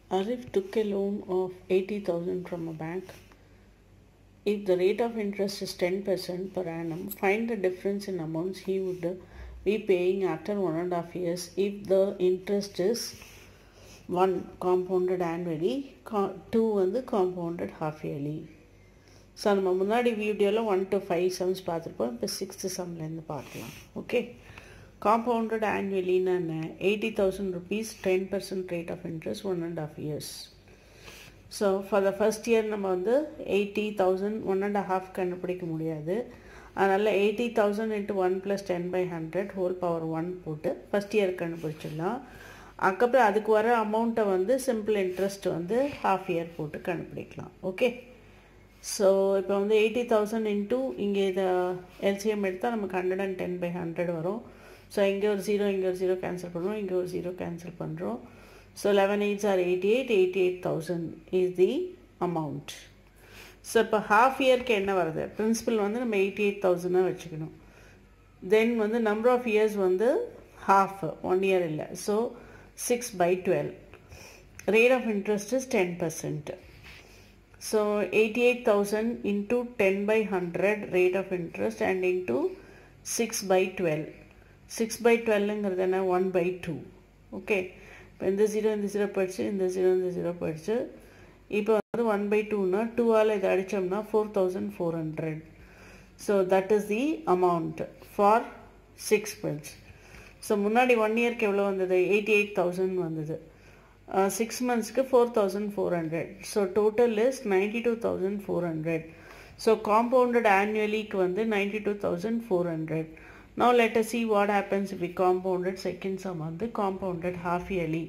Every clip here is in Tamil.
Arif took a loan of 80,000 from a bank. If the rate of interest is 10% per annum, find the difference in amounts he would be paying after one and a half years if the interest is 1 compounded annually, co- 2 வந்து compounded half yearly. ஸோ நம்ம முன்னாடி வீடியோவில் ஒன் டு ஃபைவ் சம்ஸ் பார்த்துருப்போம் இப்போ சிக்ஸ்த்து சம்லேருந்து பார்க்கலாம் ஓகே காம்பவுண்டட் ஆனுவலின்னு என்ன eighty thousand rupees ten percent rate of interest one and half years so for the first year நம்ம வந்து eighty thousand one and half கண்டுபிடிக்க முடியாது அதனால் eighty thousand into one plus ten by hundred whole power one போட்டு ஃபஸ்ட் இயர் கண்டுபிடிச்சிடலாம் அதுக்கப்புறம் அதுக்கு வர அமௌண்ட்டை வந்து சிம்பிள் இன்ட்ரெஸ்ட் வந்து ஹாஃப் இயர் போட்டு கண்டுபிடிக்கலாம் ஓகே ஸோ இப்போ வந்து எயிட்டி தௌசண்ட் இன்ட்டு இங்கே இதை எல்சிஎம் எடுத்தால் நமக்கு hundred and ten by hundred வரும் ஸோ இங்கே ஒரு ஜீரோ இங்கே ஒரு ஜீரோ கேன்சல் பண்ணுறோம் இங்கே ஒரு ஜீரோ கேன்சல் பண்ணுறோம் so eleven eights are eighty eight eighty eight thousand is the amount so இப்போ ஹாஃப் இயர்க்கு என்ன வருது பிரின்சிபல் வந்து நம்ம எயிட்டி எயிட் தௌசண்டாக வச்சுக்கணும் தென் வந்து நம்பர் ஆஃப் இயர்ஸ் வந்து ஹாஃப் ஒன் இயர் இல்லை so six by twelve rate of interest is ten percent So 88,000 into 10 by 100 rate of interest and into 6 by 12. 6 by 12ங்கிறது என்ன 1 by 2. ஓகே இப்போ இந்த ஜீரோ இந்த ஜீரோ போயிடுச்சு இந்த ஜீரோ இந்த ஜீரோ போயிடுச்சு இப்போ வந்து ஒன் பை டூனா டூவால் இதை அடித்தோம்னா four thousand four hundred so that is the amount for six months so முன்னாடி ஒன் இயர்க்கு எவ்வளோ வந்தது எயிட்டி எயிட் தௌசண்ட் வந்தது சிக்ஸ் மந்த்ஸ்க்கு four thousand four hundred so total is ninety two thousand four hundred so compounded ஆனுவலிக்கு வந்து ninety two thousand four hundred no let us see what happens we compounded second sum வந்து compounded half yearly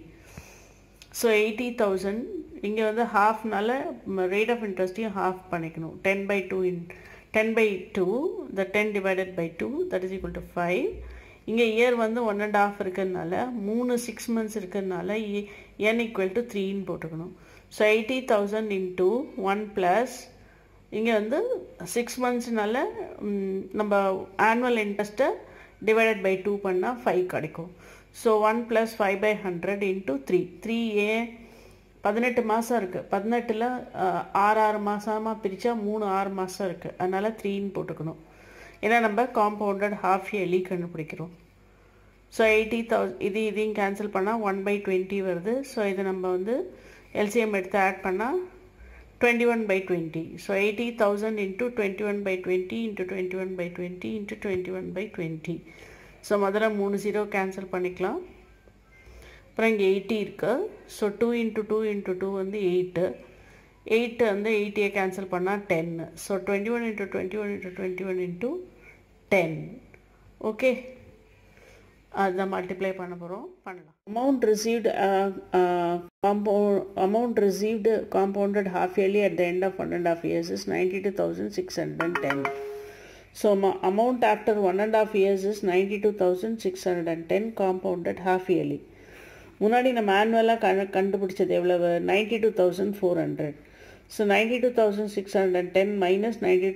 so eighty thousand இங்கே வந்து ஹாஃப்னால ரேட் ஆஃப் இன்ட்ரெஸ்ட்டையும் ஹாஃப் பண்ணிக்கணும் ten by two in ten by two the ten divided by two that is equal to five இங்கே இயர் வந்து ஒன் அண்ட் ஆஃப் இருக்கிறதுனால மூணு சிக்ஸ் மந்த்ஸ் இருக்கிறதுனால என் ஈக்குவல் டு த்ரீன்னு போட்டுக்கணும் so eighty thousand into one plus இங்கே வந்து சிக்ஸ் மந்த்ஸ்னால நம்ம ஆனுவல் இன்ட்ரெஸ்ட்டை டிவைடட் பை டூ பண்ணால் ஃபைவ் கிடைக்கும் so one plus five by hundred into three three ஏ பதினெட்டு மாதம் இருக்குது பதினெட்டில் ஆறு ஆறு மாதமாக பிரித்தா மூணு ஆறு மாதம் இருக்குது அதனால் த்ரீன்னு போட்டுக்கணும் ஏன்னா நம்ம காம்பவுண்டட் ஹாஃப் இயர்லி கண்டுபிடிக்கிறோம் ஸோ எயிட்டி தௌசண்ட் இது இதையும் கேன்சல் பண்ணால் ஒன் பை டுவெண்ட்டி வருது ஸோ இதை நம்ம வந்து எல்சிஎம் எடுத்து ஆட் பண்ணால் twenty one by twenty so eighty thousand into twenty one by twenty into twenty one by twenty into twenty one by twenty so முதல்ல மூணு ஜீரோ கேன்சல் பண்ணிக்கலாம் அப்புறம் இங்கே எயிட்டி இருக்குது so two into two into two வந்து எயிட்டு எயிட்டு வந்து எயிட்டியை கேன்சல் பண்ணால் டென்னு so twenty one into twenty one into twenty one into ten okay அதுதான் மல்டிப்ளை பண்ண போகிறோம் பண்ணலாம் amount received compound amount received compounded half yearly at the end of one and half years is ninety two thousand six hundred and ten so amount after one and half years is ninety two thousand six hundred and ten compounded half yearly முன்னாடி நம்ம ஆனுவலாக கண கண்டுபிடிச்சது எவ்வளவு ninety two thousand four hundred So 92,610 minus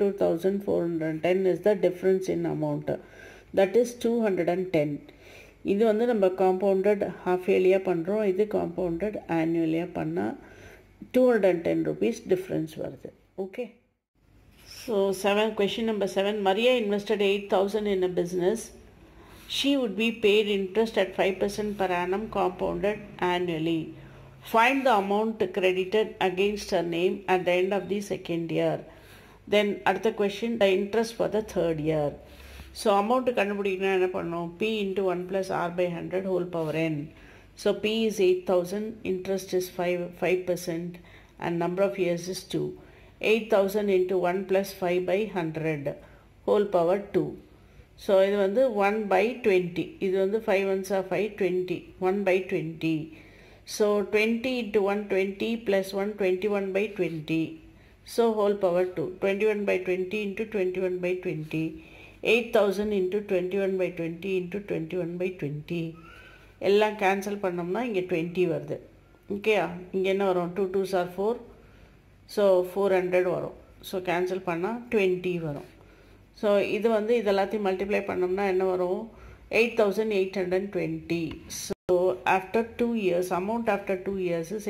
92,410 is the difference in amount. That is 210. இது வந்து நம்ம காம்பவுண்டட் ஹாஃப் இயர்லியாக பண்ணுறோம் இது காம்பவுண்டட் ஆனுவலியாக பண்ணால் two hundred and ten rupees difference வருது okay so seven question number seven Maria invested eight thousand in a business she would be paid interest at five percent per annum compounded annually find the amount credited against her name at the end of the second year then அடுத்த question the interest for the third year so amount கண்டுபிடிக்கணும் என்ன பண்ணோம் p into 1 plus r by 100 whole power n so p is 8000 interest is 5 5% and number of years is 2 8000 into 1 plus 5 by 100 whole power 2 so இது வந்து ஒன் பை டுவெண்ட்டி இது வந்து ஃபைவ் ஒன்ஸா five twenty one by twenty So 20 into 120 plus 121 by 20. So whole power 2. 21 by 20 into 21 by 20. 8000 into 21 by 20 into 21 by 20. எல்லாம் கேன்சல் பண்ணோம்னா இங்கே டுவெண்ட்டி வருது ஓகேயா இங்கே என்ன வரும் two two sir four so four hundred வரும் ஸோ கேன்சல் பண்ணால் டுவெண்ட்டி வரும் ஸோ இது வந்து இது எல்லாத்தையும் மல்டிப்ளை பண்ணோம்னா என்ன வரும் eight thousand eight hundred twenty so after 2 years, amount after 2 years is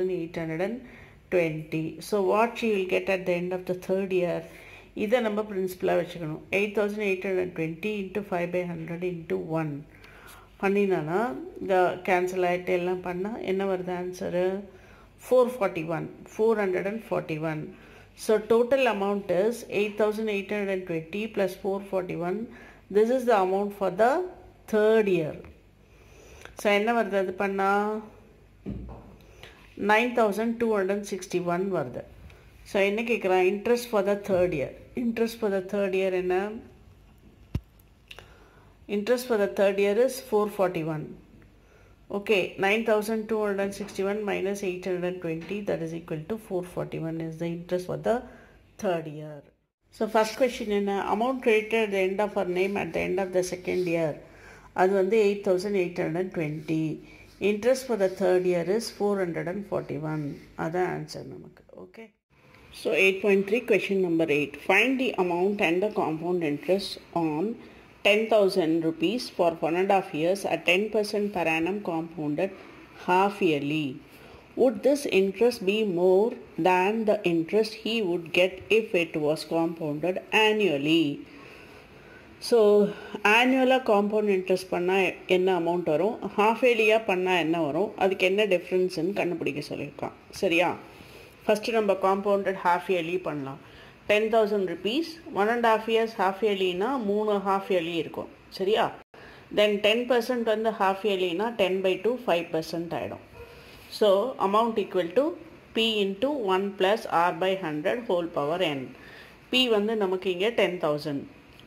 8820. So what she will get at the end of the third year, இதை நம்ம பிரின்சிபலாக வச்சுக்கணும் eight thousand eight hundred twenty into five by hundred into one பண்ணினானா இந்த கேன்சல் ஆகிட்டு எல்லாம் பண்ணால் என்ன வருது answer four forty one four hundred and forty one so total amount is eight thousand eight hundred and twenty plus four forty one this is the amount for the third year so என்ன வருது அது பண்ணால் nine thousand two hundred sixty one வருது ஸோ என்ன கேட்குறான் interest for the third year interest for the third year என்ன interest for the third year is four forty one okay nine thousand two hundred sixty one minus eight hundred twenty that is equal to four forty one is the interest for the third year so first question என்ன amount credited the end of அவர் name at the end of the second year அது வந்து eight thousand eight hundred twenty interest for the third year is four hundred and forty one அதான் ஆன்சர் நமக்கு okay so eight point three question number eight find the amount and the compound interest on ten thousand rupees for one and half years at ten percent per annum compounded half yearly. Would this interest be more than the interest he would get if it was compounded annually? So ஆனுவலாக காம்பவுண்ட் இன்ட்ரெஸ்ட் பண்ணால் என்ன அமௌண்ட் வரும் ஹாஃப் இயர்லியாக பண்ணால் என்ன வரும் அதுக்கு என்ன டிஃப்ரென்ஸ்னு கண்டுபிடிக்க சொல்லியிருக்கான் சரியா ஃபஸ்ட்டு நம்ம காம்பவுண்டட் ஹாஃப் இயர்லி பண்ணலாம் ten thousand rupees one and half years half இயர்லினா மூணு ஹாஃப் இயர்லி இருக்கும் சரியா தென் டென் பர்சன்ட் வந்து ஹாஃப் இயர்லினா ten by two five percent ஆகிடும் so amount equal to P into one plus R by hundred whole power N P வந்து நமக்கு இங்கே டென் தௌசண்ட்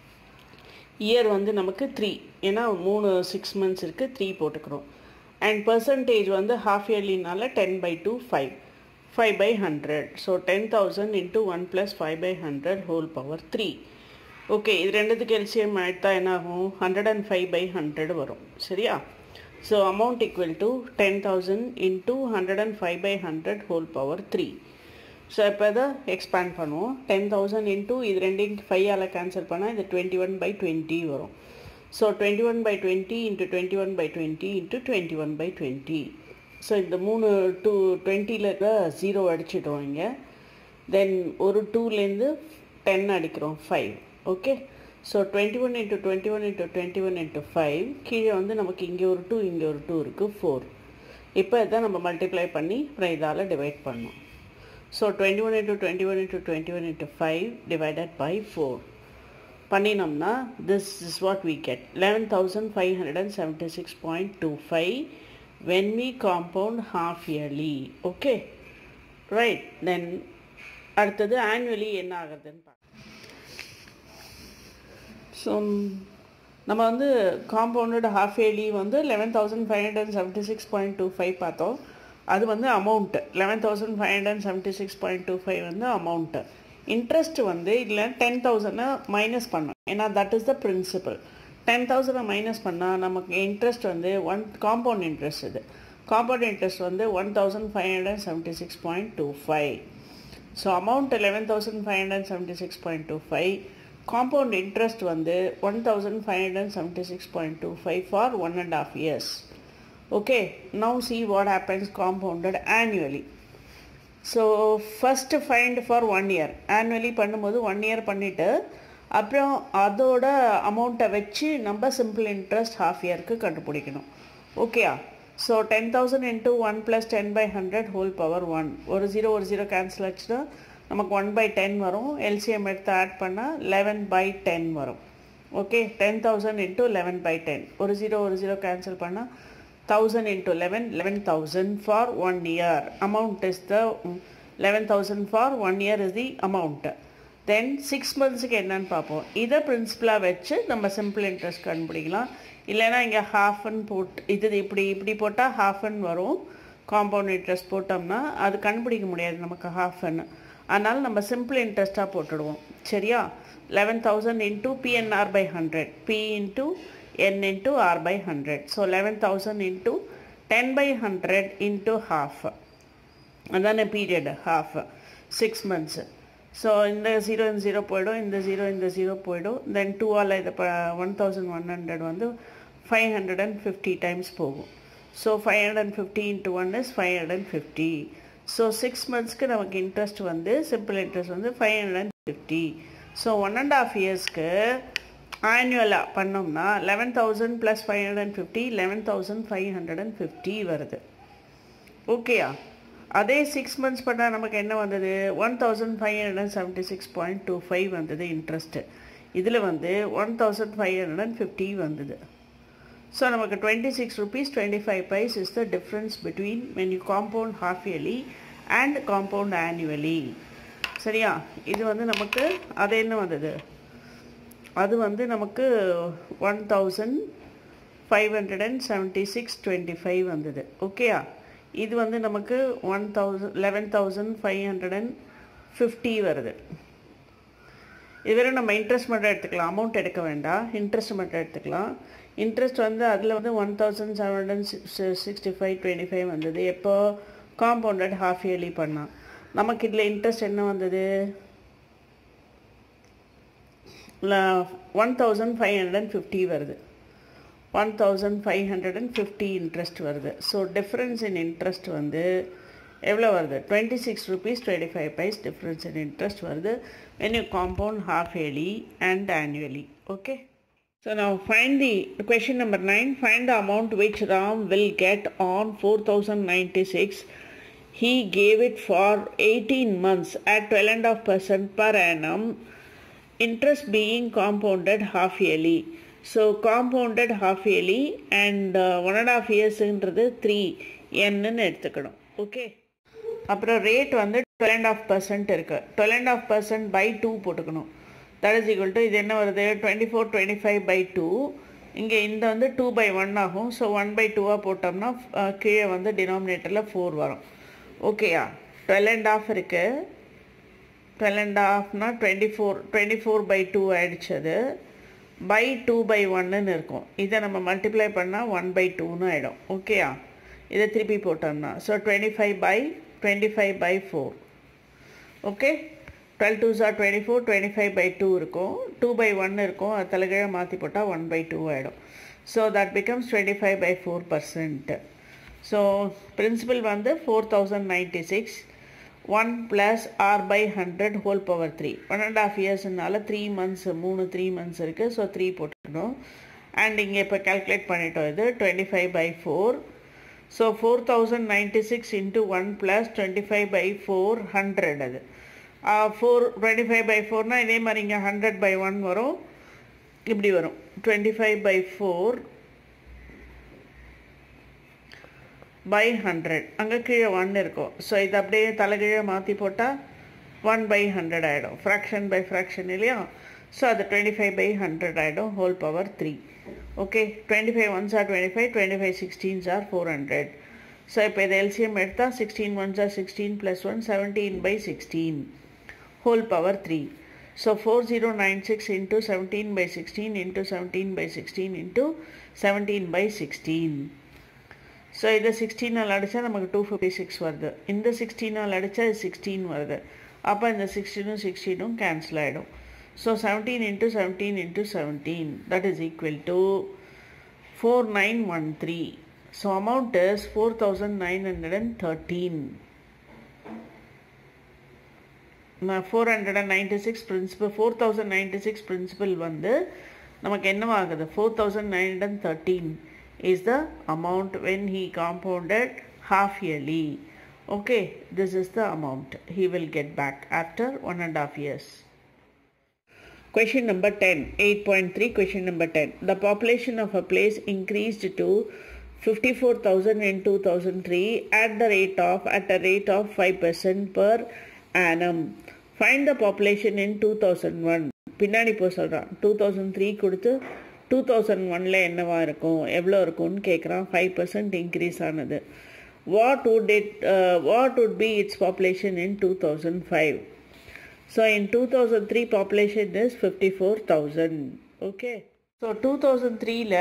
இயர் வந்து நமக்கு த்ரீ ஏன்னா மூணு சிக்ஸ் மந்த்ஸ் இருக்குது த்ரீ போட்டுக்கிறோம் அண்ட் பர்சன்டேஜ் வந்து ஹாஃப் இயர்லினால ten by two five five by hundred so ten thousand into one plus five by hundred whole power three okay இது ரெண்டுத்துக்கு எல்சிஎம் எடுத்தா என்ன ஆகும் hundred and five by hundred வரும் சரியா so amount equal to ten thousand into hundred and five by hundred whole power three so இப்போ இதை எக்ஸ்பேண்ட் பண்ணுவோம் டென் தௌசண்ட் இன்ட்டு இது ரெண்டையும் ஃபைவால் கேன்சல் பண்ணால் இது டுவெண்ட்டி ஒன் பை டுவெண்ட்டி வரும் so twenty one by twenty into twenty one by twenty into twenty one by twenty so இந்த மூணு டூ டுவெண்ட்டியில் இருக்க ஜீரோ அடிச்சிட்டோம் இங்கே தென் ஒரு டூலேருந்து டென் அடிக்கிறோம் five okay so twenty one into twenty one into twenty one into five கீழே வந்து நமக்கு இங்கே ஒரு டூ இங்கே ஒரு டூ இருக்குது ஃபோர் இப்போ இதை நம்ம மல்டிப்ளை பண்ணி அப்புறம் இதால் டிவைட் பண்ணோம் so twenty one into twenty one into twenty one into five divided by four பண்ணினோம்னா this is what we get eleven thousand five hundred and seventy six point two five when we compound half yearly okay right then அடுத்தது ஆனுவலி என்ன ஆகுதுன்னு பார்க்கலாம் ஸோ நம்ம வந்து காம்பவுண்டட் ஹாஃப் இயர்லி வந்து eleven thousand five hundred and seventy six point two five பார்த்தோம் அது வந்து amount eleven thousand five hundred and seventy six point two five வந்து அமௌண்ட்டு இன்ட்ரெஸ்ட் வந்து இல்லை டென் தௌசண்டை மைனஸ் பண்ணோம் ஏன்னா that is the principal ten தௌசண்டை மைனஸ் பண்ணால் நமக்கு இன்ட்ரெஸ்ட் வந்து ஒன் காம்பவுண்ட் இன்ட்ரெஸ்ட் இது காம்பவுண்ட் இன்ட்ரெஸ்ட் வந்து one thousand five hundred seventy six point two five so amount eleven thousand five hundred seventy six point two five compound interest வந்து one thousand five hundred seventy six point two five for one and half years okay now see what happens compounded annually so first find for one year annually பண்ணும்போது ஒன் இயர் பண்ணிவிட்டு அப்புறம் அதோட அமௌண்ட்டை வச்சு நம்ம சிம்பிள் இன்ட்ரெஸ்ட் ஹாஃப் இயருக்கு கண்டுபிடிக்கணும் ஓகேயா so ten thousand into one plus ten by hundred whole power one ஒரு ஜீரோ ஒரு ஜீரோ கேன்சல் ஆச்சுன்னா நமக்கு ஒன் பை டென் வரும் எல்சிஎம் எடுத்து ஆட் பண்ணால் லெவன் பை டென் வரும் okay ten thousand into eleven by ten ஒரு ஜீரோ ஒரு ஜீரோ கேன்சல் பண்ணால் thousand into eleven eleven thousand for one year amount is the eleven thousand for one year is the amount then six மந்த்ஸுக்கு என்னன்னு பார்ப்போம் இதை பிரின்சிபலாக வச்சு நம்ம சிம்பிள் இன்ட்ரெஸ்ட் கண்டுபிடிக்கலாம் இல்லைன்னா இங்கே ஹாஃபன் போட்டு இது இப்படி இப்படி போட்டால் ஹாஃபன் வரும் காம்பவுண்ட் இன்ட்ரெஸ்ட் போட்டோம்னா அது கண்டுபிடிக்க முடியாது நமக்கு ஹாஃபன் அதனால் நம்ம சிம்பிள் இன்ட்ரெஸ்ட்டாக போட்டுடுவோம் சரியா eleven thousand into PNR by hundred P into N into R by hundred so eleven thousand into ten by hundred into half அதான period half six months so இந்த ஜீரோ இந்த ஜீரோ போயிடும் இந்த ஜீரோ இந்த ஜீரோ போயிடும் தென் டூவால் இதை இப்போ ஒன் தௌசண்ட் ஒன் ஹண்ட்ரட் வந்து five hundred and fifty times போகும் so five hundred and fifty into one is five hundred and fifty so six மந்த்ஸ்க்கு நமக்கு இன்ட்ரெஸ்ட் வந்து சிம்பிள் இன்ட்ரெஸ்ட் வந்து five hundred and fifty so one and half இயர்ஸ்க்கு ஆனுவலாக பண்ணோம்னா eleven thousand plus five hundred and fifty eleven thousand five hundred and fifty வருது ஓகேயா அதே சிக்ஸ் மந்த்ஸ் பண்ணால் நமக்கு என்ன வந்தது one thousand five hundred and seventy six point two five வந்தது இன்ட்ரெஸ்ட்டு இதில் வந்து one thousand five hundred and fifty வந்தது ஸோ நமக்கு twenty six rupees twenty five paise is the difference between when you compound half yearly and compound annually சரியா இது வந்து நமக்கு அது என்ன வந்தது அது வந்து நமக்கு one thousand five hundred and seventy six twenty five வந்தது ஓகேயா இது வந்து நமக்கு one thousand eleven thousand five hundred and fifty வருது இது வெறும் நம்ம இன்ட்ரெஸ்ட் மட்டும் எடுத்துக்கலாம் அமௌண்ட் எடுக்க வேண்டாம் இன்ட்ரெஸ்ட் மட்டும் எடுத்துக்கலாம் இன்ட்ரெஸ்ட் வந்து அதில் வந்து one thousand seven hundred sixty five twenty five வந்தது எப்போ காம்பவுண்டட் ஹாஃப் இயர்லி பண்ணால் நமக்கு இதில் இன்ட்ரெஸ்ட் என்ன வந்தது one thousand five hundred and fifty வருது one thousand five hundred and fifty interest வருது ஸோ டிஃப்ரென்ஸ் இன் இன்ட்ரெஸ்ட் வந்து எவ்வளோ வருது twenty six rupees twenty five paise difference in interest வருது when you compound half yearly and annually okay so now find the question number 9 find the amount which Ram will get on 4096 he gave it for 18 months at 12 percent per annum interest being compounded half yearly so compounded half yearly and uh, one and a half yearsன்றது த்ரீ என்னன்னு எடுத்துக்கணும் ஓகே அப்புறம் ரேட் வந்து டுவெல் அண்ட் ஆஃப் பர்சன்ட் இருக்குது twelve and half percent by two போட்டுக்கணும் தட் இஸ் ஈக்குவல் டு இது என்ன வருது twenty four twenty five by two இங்கே இந்த வந்து டூ பை ஒன் ஆகும் ஸோ ஒன் பை டூவாக போட்டோம்னா அஹ், கீழே வந்து டினாமினேட்டரில் ஃபோர் வரும் ஓகேயா டுவெல் அண்ட் ஆஃப் இருக்குது டுவெல் அண்ட் ஆஃப்னா twenty four twenty four by two ஆயிடுச்சு அது பை டூ பை ஒன்னுன்னு இருக்கும் இதை நம்ம மல்டிப்ளை பண்ணால் ஒன் பை டூன்னு ஆகிடும் ஓகேயா இதை திருப்பி போட்டோம்னா so twenty five by twenty five by four okay twelve two sir twenty four twenty five by two இருக்கும் டூ பை ஒன் இருக்கும் அது தலைகீழ மாற்றி போட்டால் ஒன் பை டூ ஆகிடும் so that becomes twenty five by four percent so principal வந்து four thousand ninety six one plus R by hundred whole power three one and half இயர்ஸ்னால த்ரீ மந்த்ஸ் மூணு த்ரீ மந்த்ஸ் இருக்குது ஸோ த்ரீ போட்டுக்கணும் அண்ட் இங்கே இப்போ கால்குலேட் பண்ணிட்டோம் இது twenty five by four so four thousand ninety six into one plus twenty five by four hundred அது ஃபோர் டுவெண்ட்டி ஃபைவ் பை ஃபோர்னால் இதே மாதிரி இங்கே ஹண்ட்ரட் பை ஒன் வரும் இப்படி வரும் twenty five by four by hundred அங்கே கீழே ஒன் இருக்கும் ஸோ இது அப்படியே தலைகீழே மாற்றி போட்டால் ஒன் பை ஹண்ட்ரட் ஆகிடும் ஃப்ராக்ஷன் பை ஃப்ராக்ஷன் இல்லையா ஸோ அது டுவெண்ட்டி ஃபைவ் பை ஹண்ட்ரட் ஆகிடும் whole power three okay twenty five ones are twenty five twenty five sixteens are four hundred so இப்போ இது எல்சிஎம் எடுத்தால் sixteen ones are sixteen plus one seventeen by sixteen whole power 3. So 4096 into 17 by 16 into 17 by 16 into 17 by 16. So இதை சிக்ஸ்டீனால் அடித்தா நமக்கு டூ ஃபிஃப்டி சிக்ஸ் வருது இந்த சிக்ஸ்டீனால் அடித்தா இது சிக்ஸ்டீன் வருது அப்போ இந்த சிக்ஸ்டீனும் சிக்ஸ்டீனும் கேன்சல் ஆகிடும் so seventeen into seventeen into seventeen that is equal to four nine one three so amount is four thousand nine hundred and thirteen four hundred and ninety six principal four thousand ninety six principal வந்து நமக்கு என்னவாகுது four thousand nine hundred and thirteen is the amount when he compounded half yearly okay this is the amount he will get back after one and a half years question number 10 8.3 question number 10 the population of a place increased to 54000 in 2003 at the rate of at a rate of 5% per annum find the population in 2001 பின்னாடி போ சொல்கிறான் டூ தௌசண்ட் த்ரீ கொடுத்து டூ தௌசண்ட் ஒனில் என்னவா இருக்கும் எவ்வளோ இருக்கும்னு கேட்குறான் ஃபைவ் பர்சன்ட் இன்க்ரீஸ் ஆனது what would it uh, what would be its population in 2005 so in 2003 population is 54000 okay so 2003ல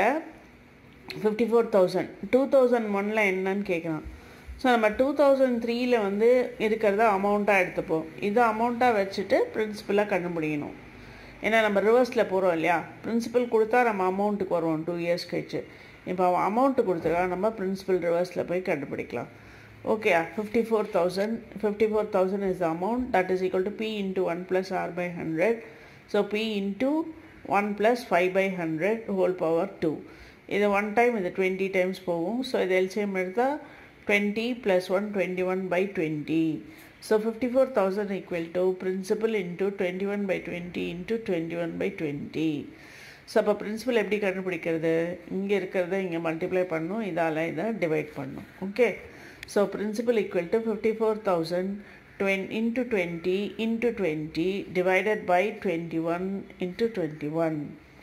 54000 2001ல என்னன்னு கேட்குறான் ஸோ நம்ம டூ தௌசண்ட் த்ரீல வந்து இருக்கிறத அமௌண்ட்டாக எடுத்துப்போம் இது அமௌண்ட்டாக வச்சுட்டு பிரின்சிபலாக கண்டுபிடிக்கணும் ஏன்னா நம்ம ரிவர்ஸில் போகிறோம் இல்லையா பிரின்சிபல் கொடுத்தா நம்ம அமௌண்ட்டுக்கு வருவோம் டூ இயர்ஸ் கழிச்சு இப்போ அவன் அமௌண்ட்டு கொடுத்துருக்கா நம்ம பிரின்சிபல் ரிவர்ஸில் போய் கண்டுபிடிக்கலாம் okay fifty four thousand fifty four thousand is the amount that is equal to P into one plus R by hundred so P into one plus five by hundred whole power two இது ஒன் டைம் இது டுவெண்ட்டி டைம்ஸ் போகும் ஸோ இது எல்சிஎம் எடுத்தால் twenty plus one twenty one by twenty so fifty four thousand equal to principal into twenty one by twenty into twenty one by twenty so அப்போ பிரின்சிபல் எப்படி கண்டுபிடிக்கிறது இங்கே இருக்கிறத இங்கே மல்டிப்ளை பண்ணும் இதால் இதை டிவைட் பண்ணும் okay so principal equal to fifty four thousand twenty into twenty into twenty divided by twenty one into twenty one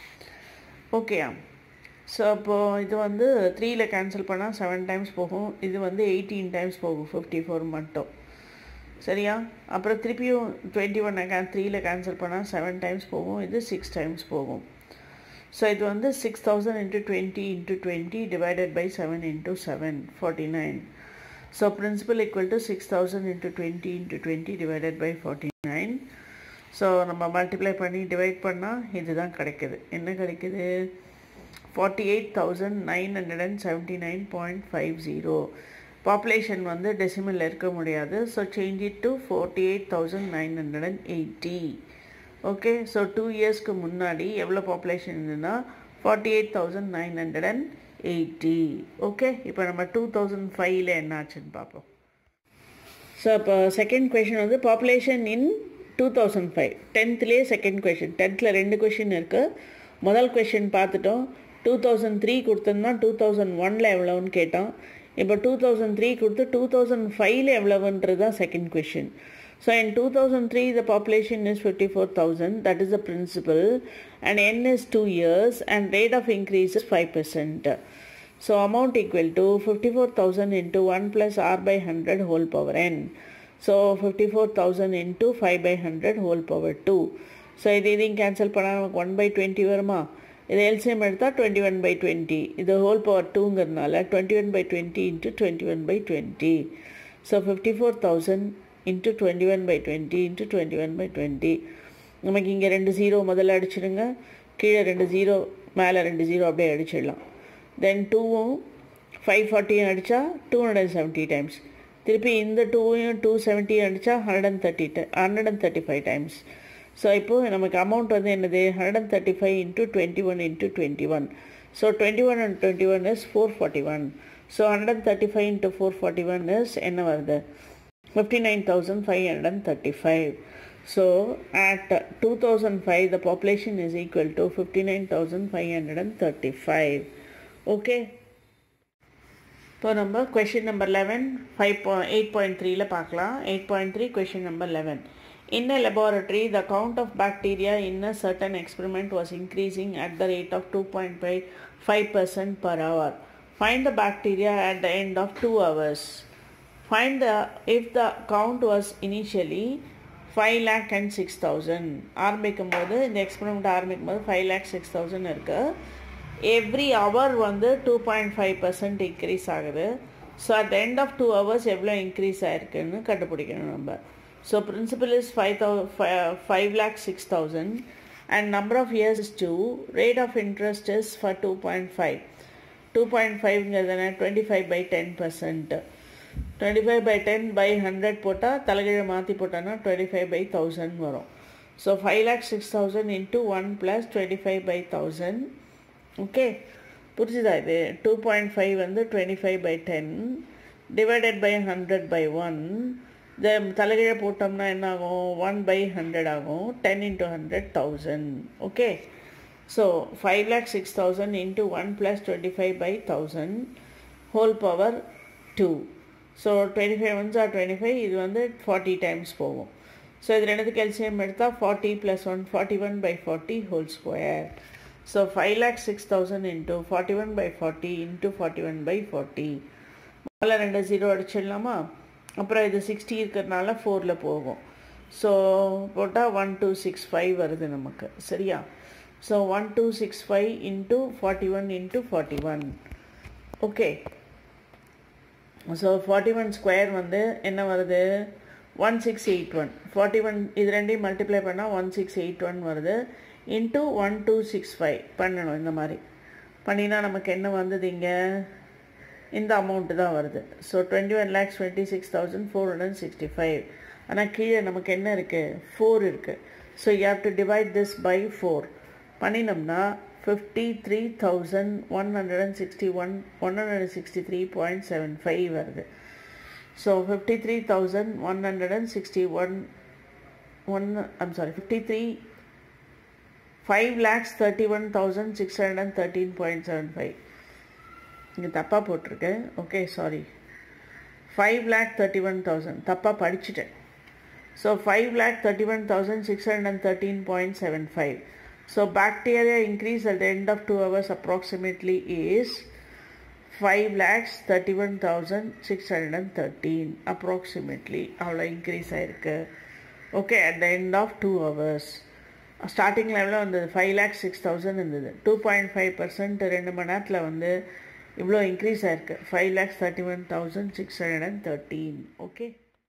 ஓகேயா ஸோ அப்போது இது வந்து த்ரீயில் கேன்சல் பண்ணால் செவன் டைம்ஸ் போகும் இது வந்து எயிட்டீன் டைம்ஸ் போகும் ஃபிஃப்டி ஃபோர் மட்டும் சரியா அப்புறம் திருப்பியும் டுவெண்ட்டி ஒன் கே த்ரீயில் கேன்சல் பண்ணால் செவன் டைம்ஸ் போகும் இது சிக்ஸ் டைம்ஸ் போகும் ஸோ இது வந்து six thousand into twenty into twenty divided by seven into seven forty nine so principal equal to six thousand into twenty into twenty divided by forty nine so நம்ம மல்டிப்ளை பண்ணி டிவைட் பண்ணால் இதுதான் கிடைக்குது என்ன கிடைக்குது forty eight thousand nine hundred and seventy nine point five zero population வந்து டெசிமலில் இருக்க முடியாது so change it to forty eight thousand nine hundred and eighty okay so two இயர்ஸ்க்கு முன்னாடி எவ்வளோ பாப்புலேஷன் இருந்ததுன்னா forty eight thousand nine hundred and eighty okay இப்போ நம்ம டூ தௌசண்ட் ஃபைவ்ல என்ன ஆச்சுன்னு பார்ப்போம் ஸோ இப்போ செகண்ட் கொஷின் வந்து population in two thousand five டென்த்லேயே செகண்ட் கொஷின் டென்த்தில் ரெண்டு கொஷின் இருக்குது முதல் கொஷின் பார்த்துட்டோம் டூ தௌசண்ட் த்ரீ கொடுத்தோம்னா டூ தௌசண்ட் ஒனில் எவ்வளோன்னு கேட்டோம் இப்போ டூ தௌசண்ட் த்ரீ கொடுத்து டூ தௌசண்ட் ஃபைவ்ல எவ்வளவுன்றது தான் second question so in two thousand three the population is fifty four thousand that is the principal and n is two years and rate of increase is five percent so amount equal to fifty four thousand into one plus R by hundred whole power n so fifty four thousand into five by hundred whole power two so இது இதையும் கேன்சல் பண்ணால் நமக்கு ஒன் பை டுவெண்ட்டி வருமா இது எல்சிஎம் எடுத்தால் டுவெண்ட்டி ஒன் பை டுவெண்ட்டி இது ஹோல் பவர் டூங்கிறதுனால twenty one by twenty into twenty one by twenty so fifty four thousand into twenty one by twenty into twenty one by twenty நமக்கு இங்கே ரெண்டு ஜீரோ முதல்ல அடிச்சிடுங்க கீழே ரெண்டு ஜீரோ மேலே ரெண்டு ஜீரோ அப்படியே அடிச்சிடலாம் தென் டூவும் ஃபைவ் ஃபார்ட்டியும் அடித்தா two hundred and seventy times திருப்பி இந்த டூவையும் டூ செவன்ட்டியும் அடித்தா hundred and thirty hundred and thirty five times so இப்போது நமக்கு அமௌண்ட் வந்து என்னது hundred and thirty five into twenty one into twenty one so twenty one and twenty one is four forty one so hundred and thirty five into four forty one is என்ன வருது fifty nine thousand five hundred and thirty five so at two thousand five the population is equal to fifty nine thousand five hundred and thirty five okay இப்போ நம்ம question number eleven five point eight point த்ரீல பார்க்கலாம் eight point three question number eleven In a laboratory, the count of bacteria in a certain experiment was increasing at the rate of 2.5% per hour. Find the bacteria at the end of 2 hours. Find the if the count was initially 5 lakh and 6000 ஆரம்பிக்கும் போது இந்த எக்ஸ்பெரிமெண்ட் ஆரம்பிக்கும் போது ஃபைவ் லேக் சிக்ஸ் தௌசண்ட் இருக்குது எவ்ரி ஹவர் வந்து two point five percent increase ஆகுது so at the end of two hours எவ்வளோ இன்க்ரீஸ் ஆயிருக்குன்னு கண்டுபிடிக்கணும் நம்ம so principal is five thou five lakh six thousand and number of years is two rate of interest is for two point five two point ஃபைவ்ங்கிறதுனா twenty five by ten percent twenty five by ten by hundred போட்டால் தலைகீழ மாற்றி போட்டோன்னா டுவெண்ட்டி ஃபைவ் பை தௌசண்ட் வரும் so five lakh six thousand into one plus twenty five by thousand okay புரிஞ்சுதா இது டூ பாயிண்ட் ஃபைவ் வந்து twenty five by ten divided by hundred by one இந்த தலைகீழ போட்டோம்னா என்ன ஆகும் ஒன் பை ஹண்ட்ரட் ஆகும் ten into hundred thousand okay so five lakh six thousand into one plus twenty five by thousand whole power two so twenty five ones are twenty five இது வந்து ஃபார்ட்டி டைம்ஸ் போகும் ஸோ இது ரெண்டுத்துக்கு எல்சிஎம் எடுத்தால் forty plus one forty one by forty whole square so five lakh six thousand into forty one by forty into forty one by forty முதல்ல ரெண்டு ஜீரோ அடிச்சிடலாமா அப்புறம் இது சிக்ஸ்டி இருக்கிறதுனால ஃபோரில் போகும் ஸோ போட்டால் ஒன் டூ சிக்ஸ் ஃபைவ் வருது நமக்கு சரியா so one two six five into forty one into forty one okay so forty one square வந்து என்ன வருது one six eight one forty one இது ரெண்டையும் மல்டிப்ளை பண்ணால் ஒன் சிக்ஸ் எயிட் ஒன் வருது into one two six five பண்ணணும் இந்த மாதிரி பண்ணினா நமக்கு என்ன வந்தது இங்கே இந்த அமௌண்ட்டு தான் வருது so twenty one lakhs twenty six thousand four hundred sixty five ஆனால் கீழே நமக்கு என்ன இருக்குது ஃபோர் இருக்குது so you have to divide this by four பண்ணினோம்னா fifty three thousand one hundred and sixty one one hundred sixty three point seven five வருது so fifty three thousand one hundred and sixty one one I'm sorry fifty three five lakhs thirty one thousand six hundred and thirteen point seven five இங்கே தப்பாக போட்டிருக்கேன் okay sorry five lakh thirty one thousand தப்பாக படிச்சுட்டேன் so five lakh thirty one thousand six hundred and thirteen point seven five so bacteria increase at the end of 2 hours approximately is 5 lakhs 31,613 approximately அவ்வளோ இன்க்ரீஸ் ஆயிருக்கு okay at the end of two hours starting லெவலில் வந்தது ஃபைவ் லேக்ஸ் சிக்ஸ் தௌசண்ட் இருந்தது டூ பாயிண்ட் ஃபைவ் பர்சன்ட் ரெண்டு மணி நேரத்தில் வந்து இவ்வளோ இன்க்ரீஸ் ஆயிருக்கு five lakhs thirty one thousand six hundred and thirteen okay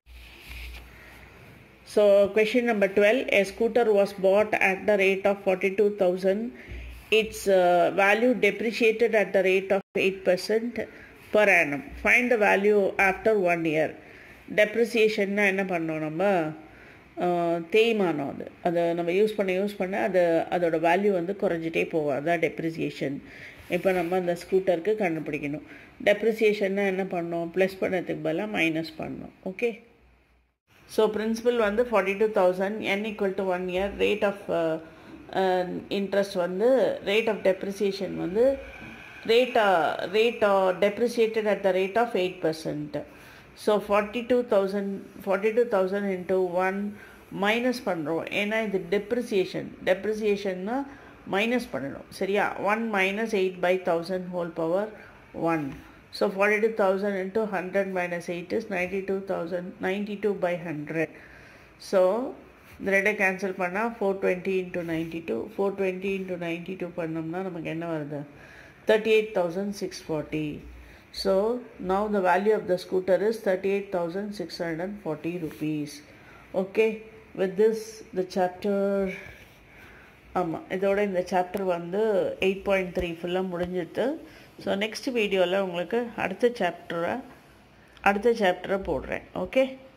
So question number 12, a scooter was bought at the rate of 42,000. Its uh, value depreciated at the rate of 8% per annum. Find the value after one year. Depreciation என்ன பண்ணோம் நம்ம தேய்மானம் அது அதை நம்ம யூஸ் பண்ண யூஸ் பண்ண அது அதோட வேல்யூ வந்து குறைஞ்சிட்டே போகும் அதான் டெப்ரிசியேஷன் இப்போ நம்ம அந்த ஸ்கூட்டருக்கு கண்டுபிடிக்கணும் டெப்ரிசியேஷன்னா என்ன பண்ணோம் ப்ளஸ் பண்ணதுக்கு பதிலாக மைனஸ் பண்ணோம் ஓகே ஸோ பிரின்சிபல் வந்து forty two thousand n equal to one year rate of interest வந்து ரேட் ஆஃப் டெப்ரிசியேஷன் வந்து rate rate depreciated at the rate of eight percent so forty two thousand forty two thousand into one minus பண்ணுறோம் ஏன்னா இது டெப்ரிசியேஷன் டெப்ரிசியேஷன்னா மைனஸ் பண்ணணும் சரியா one minus eight by thousand whole power one So 42,000 into 100 minus 8 is 92,000, 92 by 100. So, இந்த ரெண்டை கேன்சல் பண்ணால் four twenty into ninety two four twenty into ninety two பண்ணோம்னா நமக்கு என்ன வருது thirty eight thousand six forty so now the value of the scooter is thirty eight thousand six hundred and forty rupees okay with this the chapter ஆமாம் இதோட இந்த சாப்டர் வந்து எயிட் பாயிண்ட் த்ரீ ஃபுல்லாக முடிஞ்சிட்டு ஸோ நெக்ஸ்ட் வீடியோவில் உங்களுக்கு அடுத்த சாப்டரை அடுத்த சாப்டரை போடுறேன் ஓகே